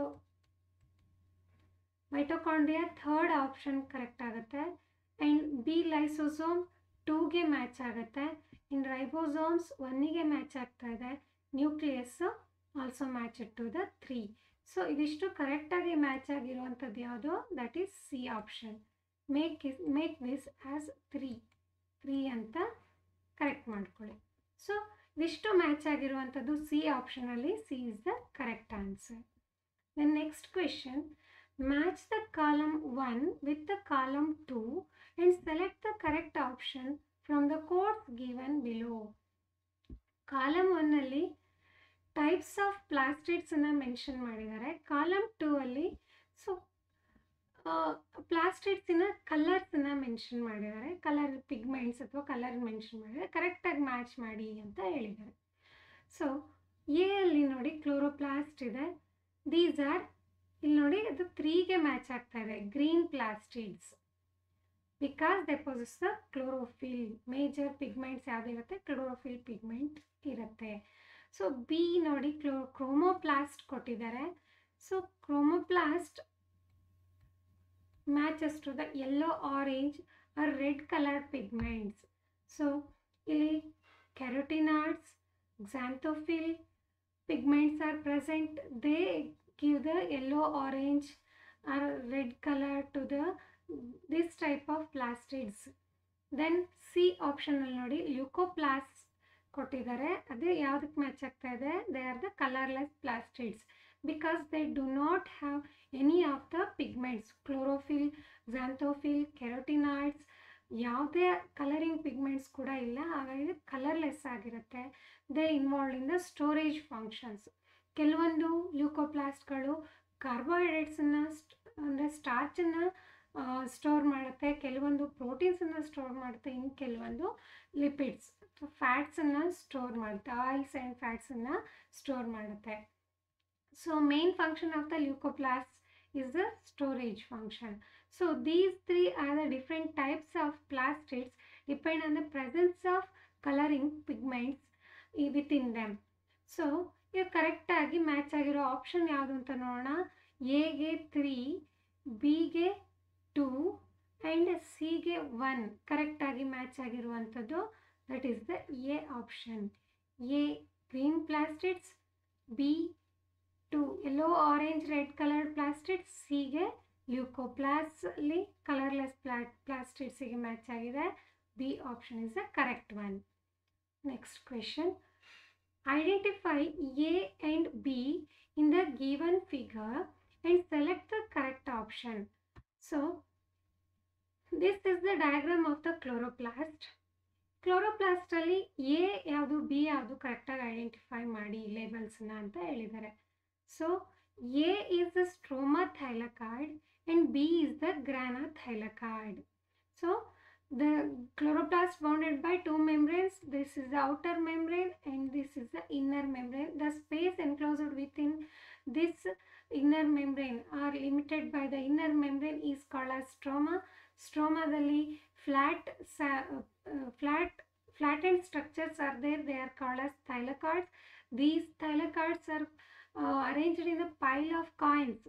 Speaker 1: mitochondria third option correct ಆಗುತ್ತೆ and B lysosome ಟೂಗೆ match ಆಗುತ್ತೆ ಇನ್ ribosomes ಒನ್ನಿಗೆ ಮ್ಯಾಚ್ ಆಗ್ತಾ ಇದೆ nucleus also match to the three so ಇದಿಷ್ಟು ಕರೆಕ್ಟಾಗಿ ಮ್ಯಾಚ್ ಆಗಿರುವಂಥದ್ದು ಯಾವುದು that is C option make is make this as three three ಅಂತ ಕರೆಕ್ಟ್ ಮಾಡ್ಕೊಳ್ಳಿ ಸೊ ಇದಿಷ್ಟು ಮ್ಯಾಚ್ ಆಗಿರುವಂಥದ್ದು ಸಿ ಆಪ್ಷನಲ್ಲಿ C is the correct answer The next question match the column 1 with the column 2 and select the correct option from the codes given below. Column ಒನ್ನಲ್ಲಿ types of ಪ್ಲಾಸ್ಟಿಡ್ಸನ್ನು mention ಮಾಡಿದ್ದಾರೆ column two ಅಲ್ಲಿ so ಪ್ಲಾಸ್ಟಿಡ್ಸಿನ ಕಲರ್ಸನ್ನು mention ಮಾಡಿದ್ದಾರೆ colour pigments ಅಥವಾ colour mention ಮಾಡಿದ್ದಾರೆ ಕರೆಕ್ಟಾಗಿ ಮ್ಯಾಚ್ ಮಾಡಿ ಅಂತ ಹೇಳಿದ್ದಾರೆ ಸೊ ಎ ಅಲ್ಲಿ ನೋಡಿ ಕ್ಲೋರೋಪ್ಲಾಸ್ಟ್ ಇದೆ ದೀಸ್ ಆರ್ ಇಲ್ಲಿ ನೋಡಿ ಅದು ತ್ರೀಗೆ ಮ್ಯಾಚ್ ಆಗ್ತಾ ಇದೆ green plastids because they possess the chlorophyll major pigments ಯಾವುದಿರುತ್ತೆ ಕ್ಲೋರೋಫಿಲ್ ಪಿಗ್ಮೆಂಟ್ ಇರುತ್ತೆ ಸೊ ಬಿ ನೋಡಿ ಕ್ಲೋ ಕ್ರೋಮೋಪ್ಲಾಸ್ಟ್ ಕೊಟ್ಟಿದ್ದಾರೆ so chromoplast matches to the yellow orange or red colour pigments so ಇಲ್ಲಿ carotenoids xanthophyll pigments are present they give the yellow orange or red color to the this type of plastids then C ಆಪ್ಷನಲ್ಲಿ ನೋಡಿ leucoplast ಕೊಟ್ಟಿದ್ದಾರೆ ಅದೇ ಯಾವುದಕ್ಕೆ match ಆಗ್ತಾ ಇದೆ they are the colourless plastids because they do not have any of the pigments chlorophyll xanthophyll carotenoids ಯಾವುದೇ colouring pigments ಕೂಡ ಇಲ್ಲ ಹಾಗಾಗಿ ಕಲರ್ಲೆಸ್ ಆಗಿರುತ್ತೆ they involve in the storage functions ಕೆಲವೊಂದು ಲ್ಯೂಕೋಪ್ಲಾಸ್ಟ್ಗಳು ಕಾರ್ಬೋಹೈಡ್ರೇಟ್ಸನ್ನು ಅಂದರೆ ಸ್ಟಾರ್ಚನ್ನು ಸ್ಟೋರ್ ಮಾಡುತ್ತೆ ಕೆಲವೊಂದು ಪ್ರೋಟೀನ್ಸನ್ನು ಸ್ಟೋರ್ ಮಾಡುತ್ತೆ ಇನ್ನು ಕೆಲವೊಂದು ಲಿಪಿಡ್ಸ್ ಫ್ಯಾಟ್ಸನ್ನು ಸ್ಟೋರ್ ಮಾಡುತ್ತೆ ಆಯಿಲ್ಸ್ ಆ್ಯಂಡ್ ಫ್ಯಾಟ್ಸನ್ನು ಸ್ಟೋರ್ ಮಾಡುತ್ತೆ so main function of the leucoplast is the storage function. So these three are the different types of plastids depend on the presence of coloring pigments within them. So ಇದು ಕರೆಕ್ಟಾಗಿ match ಆಗಿರೋ option ಯಾವುದು ಅಂತ ನೋಡೋಣ ಎಗೆ three ಬಿಗೆ two and ಸಿಗೆ one ಕರೆಕ್ಟಾಗಿ ಮ್ಯಾಚ್ ಆಗಿರುವಂಥದ್ದು that is the A option A green plastids B to yellow orange red colour plastids ಸಿಗೆ ಲ್ಯೂಕೋಪ್ಲಾಸ್ಲಿ ಕಲರ್ಲೆಸ್ ಪ್ಲಾ ಪ್ಲಾಸ್ಟಿಡ್ಸಿಗೆ ಮ್ಯಾಚ್ ಆಗಿದೆ B option is the correct one next question Identify A and B in the given figure and select the correct option. So, this is the diagram of the chloroplast. Chloroplast ಅಲ್ಲಿ A ಯಾವುದು B ಯಾವುದು ಕರೆಕ್ಟಾಗಿ identify ಮಾಡಿ ಲೇಬಲ್ಸ್ನ ಅಂತ ಹೇಳಿದ್ದಾರೆ so A is the stroma thylakoid and B is the grana thylakoid so the chloroplast bounded by two membranes this is the outer membrane and this is the inner membrane the space enclosed with in this inner membrane are limited by the inner membrane is called as stroma ಸ್ಟ್ರೋಮಾದಲ್ಲಿ flat flat flattened structures are there they are called as thylakoids these thylakoids are uh, arranged in a pile of coins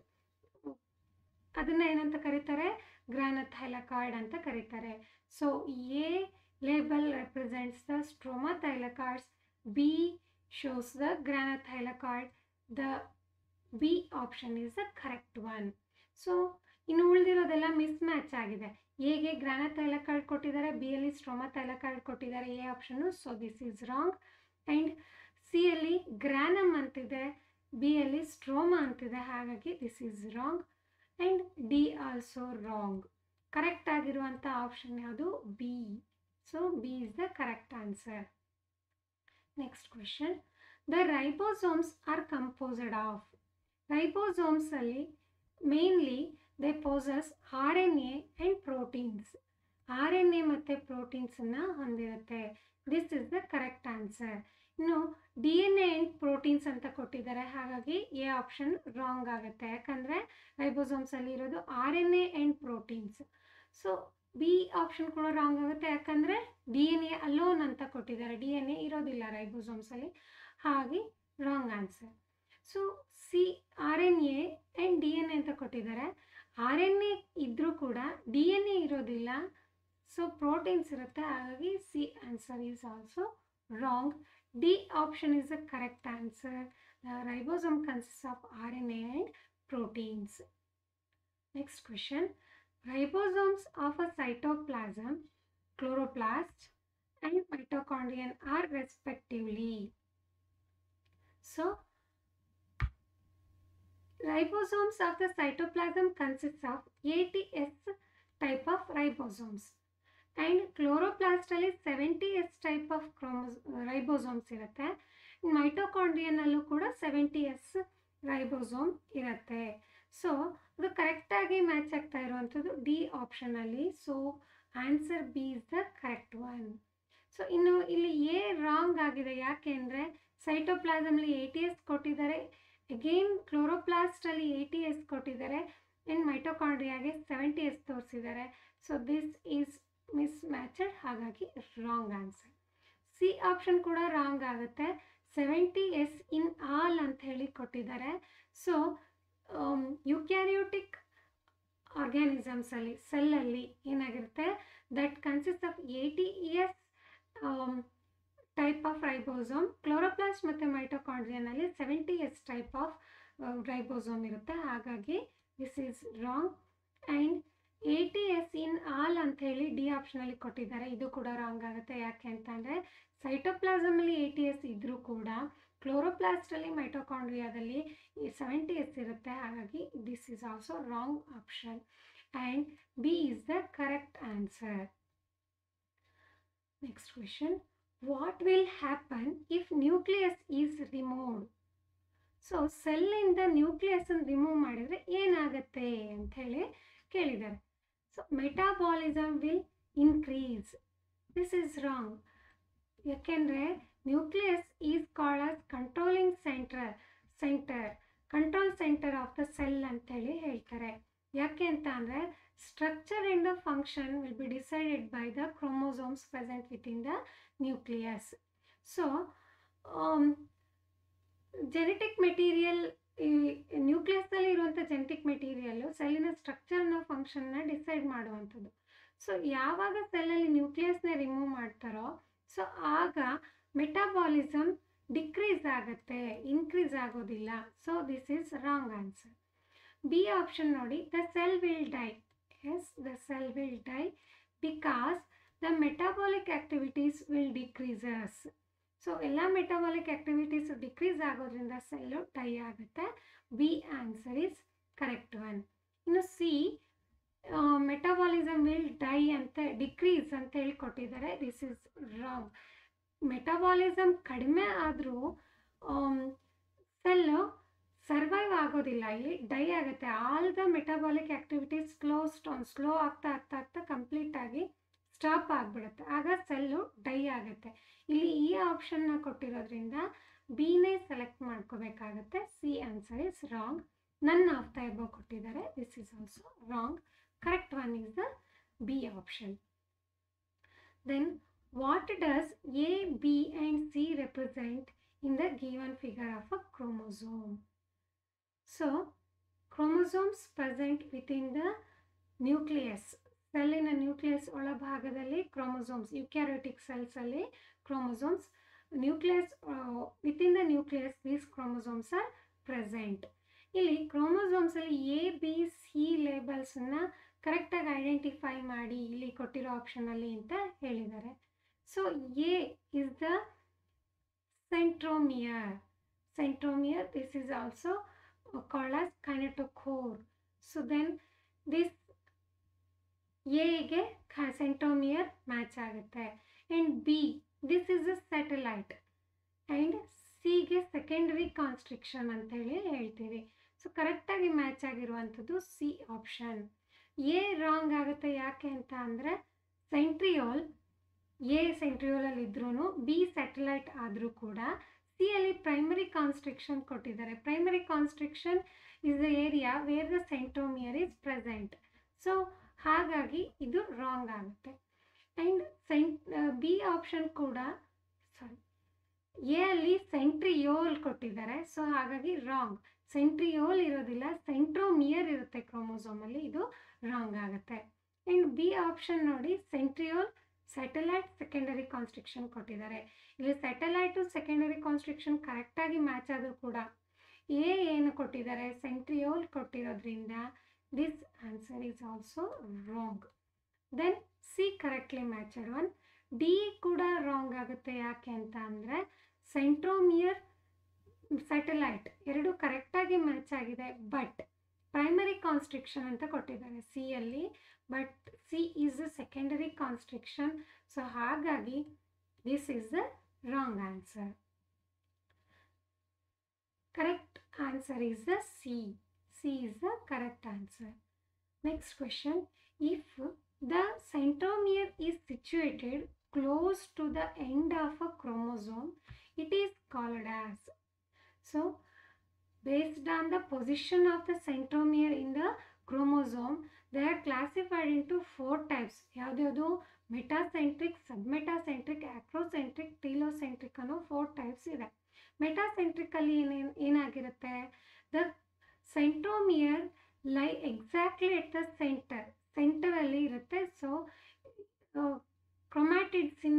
Speaker 1: ಅದನ್ನ ಏನಂತ ಕರೀತಾರೆ grana thylakoid ಅಂತ ಕರೀತಾರೆ so A label represents the stroma thylakoids B shows the grana thylakoid the B option is the correct one so ಇನ್ನು ಉಳಿದಿರೋದೆಲ್ಲ mismatch ಆಗಿದೆ ಎಗೆ grana thylakoid ಕೊಟ್ಟಿದ್ದಾರೆ ಬಿ ಅಲ್ಲಿ ಸ್ಟ್ರೋಮಾ ಥೈಲಕಾಯ್ಡ್ ಕೊಟ್ಟಿದ್ದಾರೆ ಎ ಆಪ್ಷನ್ನು so this is wrong and C ಅಲ್ಲಿ granum ಅಂತಿದೆ ಬಿ ಅಲ್ಲಿ ಸ್ಟ್ರೋಮಾ ಅಂತಿದೆ ಹಾಗಾಗಿ this is wrong and D also wrong correct ಆಗಿರುವಂಥ ಆಪ್ಷನ್ ಯಾವುದು B so B is the correct answer next question the ribosomes are composed of ರೈಬೋಸೋಮ್ಸಲ್ಲಿ mainly they possess R N A and proteins R N A ಮತ್ತು ಪ್ರೋಟೀನ್ಸನ್ನು ಹೊಂದಿರುತ್ತೆ this is the correct answer ಇನ್ನು D N A and proteins ಅಂತ ಕೊಟ್ಟಿದ್ದಾರೆ ಹಾಗಾಗಿ A option wrong ಆಗುತ್ತೆ ಯಾಕಂದರೆ ರೈಬೋಸೋಮ್ಸಲ್ಲಿ ಇರೋದು R N A and proteins so B option ಕೂಡ ರಾಂಗ್ ಆಗುತ್ತೆ ಯಾಕಂದರೆ ಡಿ ಎನ್ ಎ ಅಲೋನ್ ಅಂತ ಕೊಟ್ಟಿದ್ದಾರೆ ಡಿ ಎನ್ ಎ ಇರೋದಿಲ್ಲ ರೈಬೋಸೋಮ್ಸಲ್ಲಿ ಹಾಗೆ wrong answer so C R N A and D N A ಅಂತ ಕೊಟ್ಟಿದ್ದಾರೆ ಆರ್ ಎನ್ ಎ ಇದ್ದರೂ ಕೂಡ ಡಿ ಎನ್ ಎ ಇರೋದಿಲ್ಲ ಸೊ ಪ್ರೋಟೀನ್ಸ್ ಇರುತ್ತೆ ಹಾಗಾಗಿ C answer is also wrong D option is the correct answer ribosome consist of R N A and proteins next question ribosomes of a cytoplasm chloroplast and mitochondrion are respectively so Ribosomes of the cytoplasm consists of 80S type of ribosomes and chloroplast ಅಲ್ಲಿ 70S type of chromos ribosomes ಇರುತ್ತೆ ಮೈಟೋಕಾಂಡ್ರಿಯನಲ್ಲೂ ಕೂಡ 70S ribosome ಇರುತ್ತೆ so ಅದು ಕರೆಕ್ಟಾಗಿ match ಆಗ್ತಾ ಇರುವಂಥದ್ದು D ಆಪ್ಷನಲ್ಲಿ so answer B is the correct one so ಇನ್ನು ಇಲ್ಲಿ ಎ ರಾಂಗ್ ಆಗಿದೆ ಯಾಕೆ ಅಂದರೆ ಸೈಟೋಪ್ಲಾಸಮ್ಲಿ ಏಟಿ ಎಸ್ ಕೊಟ್ಟಿದ್ದಾರೆ ಅಗೇನ್ ಕ್ಲೋರೋಪ್ಲಾಸ್ಟಲ್ಲಿ ಏಯ್ಟಿ ಎಸ್ ಕೊಟ್ಟಿದ್ದಾರೆ ಆ್ಯಂಡ್ ಮೈಟೋಕಾಂಡ್ರಿಯಾಗೆ ಸೆವೆಂಟಿ ಎಸ್ ತೋರಿಸಿದ್ದಾರೆ so this is mismatched ಹಾಗಾಗಿ ರಾಂಗ್ ಆನ್ಸರ್ ಸಿ ಆಪ್ಷನ್ ಕೂಡ ರಾಂಗ್ ಆಗುತ್ತೆ ಸೆವೆಂಟಿ ಎಸ್ ಇನ್ ಆಲ್ ಅಂತ ಹೇಳಿ ಕೊಟ್ಟಿದ್ದಾರೆ ಸೊ ಯುಕ್ಯಾರಿಯೋಟಿಕ್ ಆರ್ಗ್ಯಾನಿಸಮ್ಸಲ್ಲಿ ಸೆಲ್ಲಲ್ಲಿ ಏನಾಗಿರುತ್ತೆ that consist of eighty years type of ribosome chloroplast ಮತ್ತು ಮೈಟೋಕಾಂಡ್ರಿಯನಲ್ಲಿ seventy S type of ribosome ಇರುತ್ತೆ ಹಾಗಾಗಿ this is wrong and eighty S in all ಅಂತ ಹೇಳಿ ಡಿ ಆಪ್ಷನಲ್ಲಿ ಕೊಟ್ಟಿದ್ದಾರೆ ಇದು ಕೂಡ ರಾಂಗ್ ಆಗುತ್ತೆ ಯಾಕೆ ಅಂತಂದರೆ ಸೈಟೋಪ್ಲಾಸಮಲ್ಲಿ ಏಯ್ಟಿ ಎಸ್ ಇದ್ದರೂ ಕೂಡ ಕ್ಲೋರೋಪ್ಲಾಸ್ಟಲ್ಲಿ ಮೈಟೋಕಾಂಡ್ರಿಯಾದಲ್ಲಿ ಸೆವೆಂಟಿ ಎಸ್ ಇರುತ್ತೆ ಹಾಗಾಗಿ this is also wrong option and B is the correct answer next question what will happen if nucleus is removed so ಸೆಲ್ಲಿಂದ ನ್ಯೂಕ್ಲಿಯಸನ್ನು ರಿಮೂವ್ ಮಾಡಿದರೆ ಏನಾಗುತ್ತೆ ಅಂಥೇಳಿ ಕೇಳಿದ್ದಾರೆ so metabolism will increase this is wrong ಯಾಕೆಂದರೆ nucleus is called as controlling centre centre control centre of the cell ಅಂತೇಳಿ ಹೇಳ್ತಾರೆ ಯಾಕೆ ಅಂತ ಅಂದರೆ structure and the function will be decided by the chromosomes present with in the nucleus so genetic material ಈ ನ್ಯೂಕ್ಲಿಯಸ್ನಲ್ಲಿ ಇರುವಂಥ genetic material ಸೆಲ್ಲಿನ ಸ್ಟ್ರಕ್ಚರ್ನ ಫಂಕ್ಷನ್ನ ಡಿಸೈಡ್ ಮಾಡುವಂಥದ್ದು ಸೊ ಯಾವಾಗ ಸೆಲ್ಲಲ್ಲಿ ನ್ಯೂಕ್ಲಿಯಸ್ನ ರಿಮೂವ್ ಮಾಡ್ತಾರೋ ಸೊ ಆಗ ಮೆಟಾಬಾಲಿಸಮ್ ಡಿಕ್ರೀಸ್ ಆಗುತ್ತೆ ಇನ್ಕ್ರೀಸ್ ಆಗೋದಿಲ್ಲ so this is wrong answer B option ನೋಡಿ the cell will die yes the cell will die because the metabolic activities will decreases so ಎಲ್ಲ ಮೆಟಬಾಲಿಕ್ ಆಕ್ಟಿವಿಟೀಸ್ ಡಿಕ್ರೀಸ್ ಆಗೋದ್ರಿಂದ cell die ಆಗುತ್ತೆ B answer is correct one ಇನ್ನು C metabolism will die ಅಂತ decrease ಅಂತ ಹೇಳಿ ಕೊಟ್ಟಿದ್ದಾರೆ this is wrong metabolism ಕಡಿಮೆ ಆದರೂ ಸೆಲ್ಲು ಸರ್ವೈವ್ ಆಗೋದಿಲ್ಲ ಇಲ್ಲಿ ಡೈ ಆಗುತ್ತೆ all the metabolic activities slow stone slow ಆಗ್ತಾ ಆಗ್ತಾ ಆಗ್ತಾ ಕಂಪ್ಲೀಟ್ ಆಗಿ ಸ್ಟಾಪ್ ಆಗಿಬಿಡುತ್ತೆ ಆಗ ಸೆಲ್ಲು ಡೈ ಆಗುತ್ತೆ ಇಲ್ಲಿ ಈ ಆಪ್ಷನ್ನ ಕೊಟ್ಟಿರೋದ್ರಿಂದ ಬಿನೇ ಸೆಲೆಕ್ಟ್ ಮಾಡ್ಕೋಬೇಕಾಗತ್ತೆ C answer is wrong none of the above ಕೊಟ್ಟಿದ್ದಾರೆ this is also wrong correct one is the B option then what does A B and C represent in the given figure of a chromosome. So, chromosomes present within the nucleus. ಸೆಲ್ಲಿನ nucleus ಒಳಭಾಗದಲ್ಲಿ chromosomes eukaryotic cells ಅಲ್ಲಿ chromosomes nucleus within the nucleus these chromosomes are present ಇಲ್ಲಿ chromosomes ಅಲ್ಲಿ A B C ಲೇಬಲ್ಸನ್ನ ಕರೆಕ್ಟಾಗಿ identify ಮಾಡಿ ಇಲ್ಲಿ ಕೊಟ್ಟಿರೋ ಆಪ್ಷನಲ್ಲಿ ಅಂತ ಹೇಳಿದ್ದಾರೆ so A is the centromere. Centromere, this is also called as kinetochore. So then this ಎಗೆ ಸೆಂಟ್ರೋಮಿಯರ್ ಮ್ಯಾಚ್ ಆಗುತ್ತೆ and B this is a satellite and ಸಿಗೆ ಸೆಕೆಂಡರಿ ಕಾನ್ಸ್ಟ್ರಿಕ್ಷನ್ ಅಂತೇಳಿ ಹೇಳ್ತೀವಿ ಸೊ ಕರೆಕ್ಟಾಗಿ ಮ್ಯಾಚ್ ಆಗಿರುವಂಥದ್ದು ಸಿ ಆಪ್ಷನ್ ಎ ರಾಂಗ್ ಆಗುತ್ತೆ ಯಾಕೆ ಅಂತ ಅಂದರೆ ಸೆಂಟ್ರಿಯೋಲ್ ಎ ಸೆಂಟ್ರಿಯೋಲಲ್ಲಿ ಇದ್ರೂ ಬಿ ಸ್ಯಾಟಲೈಟ್ ಆದರೂ ಕೂಡ ಸಿ ಅಲ್ಲಿ ಪ್ರೈಮರಿ ಕಾನ್ಸ್ಟ್ರಿಕ್ಷನ್ ಕೊಟ್ಟಿದ್ದಾರೆ primary constriction is the area where the centromere is present so ಹಾಗಾಗಿ ಇದು ರಾಂಗ್ ಆಗುತ್ತೆ ಆ್ಯಂಡ್ ಸೆಂಟ್ ಬಿ ಆಪ್ಷನ್ ಕೂಡ ಸಾರಿ ಎ ಅಲ್ಲಿ ಸೆಂಟ್ರಿಯೋಲ್ ಕೊಟ್ಟಿದ್ದಾರೆ ಸೊ ಹಾಗಾಗಿ ರಾಂಗ್ ಸೆಂಟ್ರಿಯೋಲ್ ಇರೋದಿಲ್ಲ ಸೆಂಟ್ರೋಮಿಯರ್ ಇರುತ್ತೆ ಕ್ರೋಮೋಸೋಮಲ್ಲಿ ಇದು ರಾಂಗ್ ಆಗುತ್ತೆ ಆ್ಯಂಡ್ ಬಿ ಆಪ್ಷನ್ ನೋಡಿ ಸೆಂಟ್ರಿಯೋಲ್ ಸ್ಯಾಟಲೈಟ್ ಸೆಕೆಂಡರಿ ಕಾನ್ಸ್ಟ್ರಿಕ್ಷನ್ ಕೊಟ್ಟಿದ್ದಾರೆ ಇಲ್ಲಿ ಸ್ಯಾಟಲೈಟು ಸೆಕೆಂಡರಿ ಕಾನ್ಸ್ಟ್ರಿಕ್ಷನ್ ಕರೆಕ್ಟಾಗಿ ಮ್ಯಾಚ್ ಆದರೂ ಕೂಡ ಎ ಏನು ಕೊಟ್ಟಿದ್ದಾರೆ ಸೆಂಟ್ರಿಯೋಲ್ ಕೊಟ್ಟಿರೋದ್ರಿಂದ this answer is also wrong then C correctly matched one D ಕೂಡ ರಾಂಗ್ ಆಗುತ್ತೆ ಯಾಕೆ ಅಂತ ಅಂದರೆ ಸೆಂಟ್ರೋಮಿಯರ್ ಸ್ಯಾಟಲೈಟ್ ಎರಡು ಕರೆಕ್ಟಾಗಿ ಮ್ಯಾಚ್ ಆಗಿದೆ ಬಟ್ ಪ್ರೈಮರಿ ಕಾನ್ಸ್ಟ್ರಿಕ್ಷನ್ ಅಂತ ಕೊಟ್ಟಿದ್ದಾರೆ ಸಿ ಅಲ್ಲಿ but C is a secondary constriction so ಹಾಗಾಗಿ this is the wrong answer correct answer is the C C is the correct answer next question if the centromere is situated close to the end of a chromosome it is called as. So, based on the position of the centromere in the chromosome, they are classified into four types. ಯಾವ್ದ್ಯಾವುದು metacentric submetacentric acrocentric telocentric ಅನ್ನೋ four types ಇದೆ ಮೆಟಾಸೆಂಟ್ರಿಕಲ್ಲಿ ಏನೇನು ಏನಾಗಿರುತ್ತೆ the centromere lie exactly at the centre ಸೆಂಟರಲ್ಲಿ ಇರುತ್ತೆ so ಕ್ರೊಮ್ಯಾಟಿಡ್ಸಿನ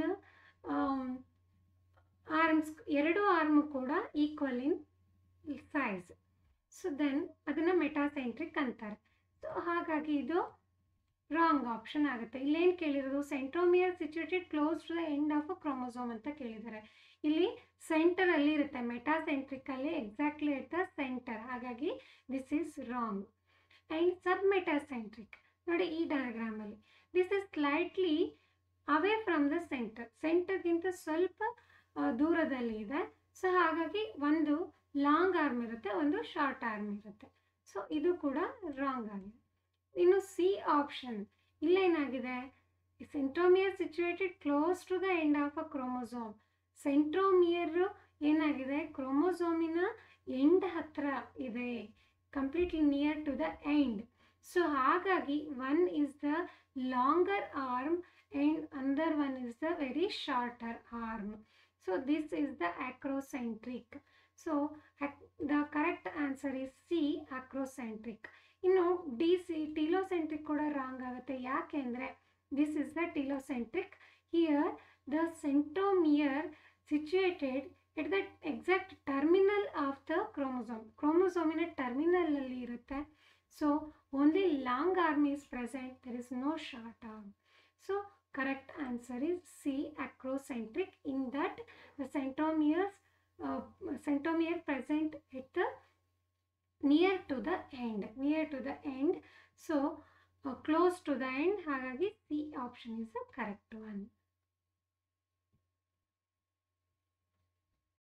Speaker 1: arms ಎರಡು ಆರ್ಮು ಕೂಡ equal in size so then ಅದನ್ನು ಮೆಟಾಸೆಂಟ್ರಿಕ್ ಅಂತಾರೆ ಸೊ ಹಾಗಾಗಿ ಇದು ರಾಂಗ್ ಆಪ್ಷನ್ ಆಗುತ್ತೆ ಇಲ್ಲೇನು ಕೇಳಿರೋದು centromere situated close to the end of a chromosome ಅಂತ ಕೇಳಿದ್ದಾರೆ ಇಲ್ಲಿ ಸೆಂಟರಲ್ಲಿ ಇರುತ್ತೆ ಮೆಟಾಸೆಂಟ್ರಿಕಲ್ಲಿ ಎಕ್ಸಾಕ್ಟ್ಲಿ ಎಟ್ ದ ಸೆಂಟರ್ ಹಾಗಾಗಿ this is wrong and submetacentric ನೋಡಿ ಈ ಡಯಾಗ್ರಾಮಲ್ಲಿ this is slightly away from the centre ಸೆಂಟರ್ಗಿಂತ ಸ್ವಲ್ಪ ದೂರದಲ್ಲಿ ಇದೆ ಸೊ ಹಾಗಾಗಿ ಒಂದು ಲಾಂಗ್ ಆರ್ಮ್ ಇರುತ್ತೆ ಒಂದು ಶಾರ್ಟ್ ಆರ್ಮ್ ಇರುತ್ತೆ ಸೊ ಇದು ಕೂಡ ರಾಂಗ್ ಆಗಿದೆ ಇನ್ನು ಸಿ ಆಪ್ಷನ್ ಇಲ್ಲೇನಾಗಿದೆ centromere situated close to the end of a chromosome centromere ಏನಾಗಿದೆ ಕ್ರೋಮೋಸೋಮಿನ ಎಂಡ್ ಹತ್ರ ಇದೆ completely near to the end so ಹಾಗಾಗಿ one is the longer arm and other one is the very shorter arm So this is the acrocentric. So the correct answer is C acrocentric. ಇನ್ನು D C telocentric ಕೂಡ wrong ಆಗುತ್ತೆ ಯಾಕೆಂದರೆ this is the telocentric here the centromere situated at the exact terminal of the chromosome ಕ್ರೋಮೋಸೋಮಿನ ಟರ್ಮಿನಲಲ್ಲಿ ಇರುತ್ತೆ so only long arm is present there is no short arm so correct answer is C acrocentric in that the centromeres uh, centromere present at the near to the end near to the end so uh, close to the end ಹಾಗಾಗಿ C option is the correct one